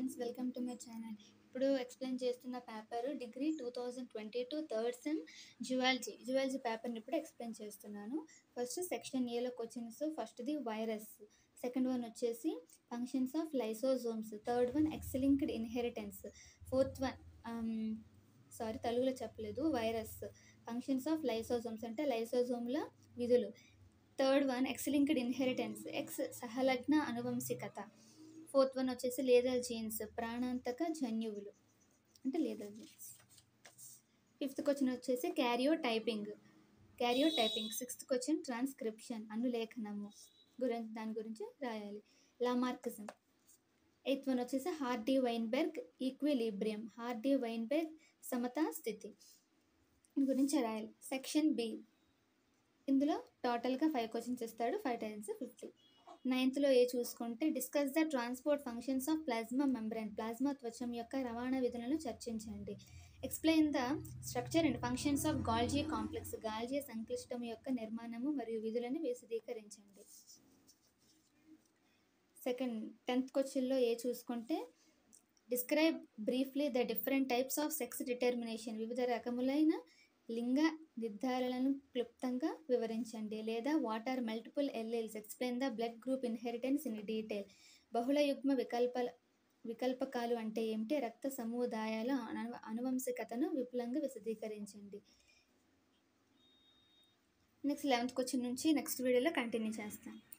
friends welcome to my channel ఇప్పుడు explain చేస్తున్న paper degree two thousand twenty two third sem zoology zoology పేపర్ని ఇప్పుడు explain చేస్తున్నాను first section ఏలో questions ఫస్ట్ది వైరస్ సెకండ్ వన్ వచ్చేసి functions of lysosomes third one X linked inheritance fourth one sorry తెలుగులో చెప్పలేదు వైరస్ ఫంక్షన్స్ ఆఫ్ లైసోజోమ్స్ అంటే లైసోజోమ్ల విధులు third one X linked inheritance X సహలగ్న అనువంశికత ఫోర్త్ వన్ వచ్చేసి లేదర్ జీన్స్ ప్రాణాంతక జన్యువులు అంటే లేదర్ జీన్స్ ఫిఫ్త్ క్వశ్చన్ వచ్చేసి క్యారియో karyotyping karyotyping sixth question transcription అనులేఖనము గురించి దాని గురించి రాయాలి లామార్కిజం ఎయిత్ వన్ వచ్చేసి Hardy Weinberg equilibrium Hardy Weinberg సమతా స్థితి దీని గురించి రాయాలి సెక్షన్ బి ఇందులో టోటల్గా ఫైవ్ క్వశ్చన్స్ ఇస్తాడు ఫైవ్ టైమ్స్ ఫిఫ్టీ నైన్త్లో ఏ చూసుకుంటే discuss the transport functions of plasma membrane plasma త్వచం యొక్క రవాణా విధులను చర్చించండి explain the structure and functions of Golgi complex Golgi సంక్లిష్టం యొక్క నిర్మాణము మరియు విధులను విశదీకరించండి సెకండ్ టెన్త్ క్వశ్చన్లో ఏ చూసుకుంటే describe briefly the different types of sex determination వివిధ రకములైన లింగ నిర్ధారణలను క్లుప్తంగా వివరించండి లేదా what are multiple alleles explain the blood group inheritance in detail బహుళ యుగ్మ వికల్ప వికల్పకాలు అంటే ఏమిటి రక్త సముదాయాల అను అనువంశికతను విపులంగా విశదీకరించండి నెక్స్ట్ లెవెంత్ క్వశ్చన్ నుంచి నెక్స్ట్ వీడియోలో కంటిన్యూ చేస్తాం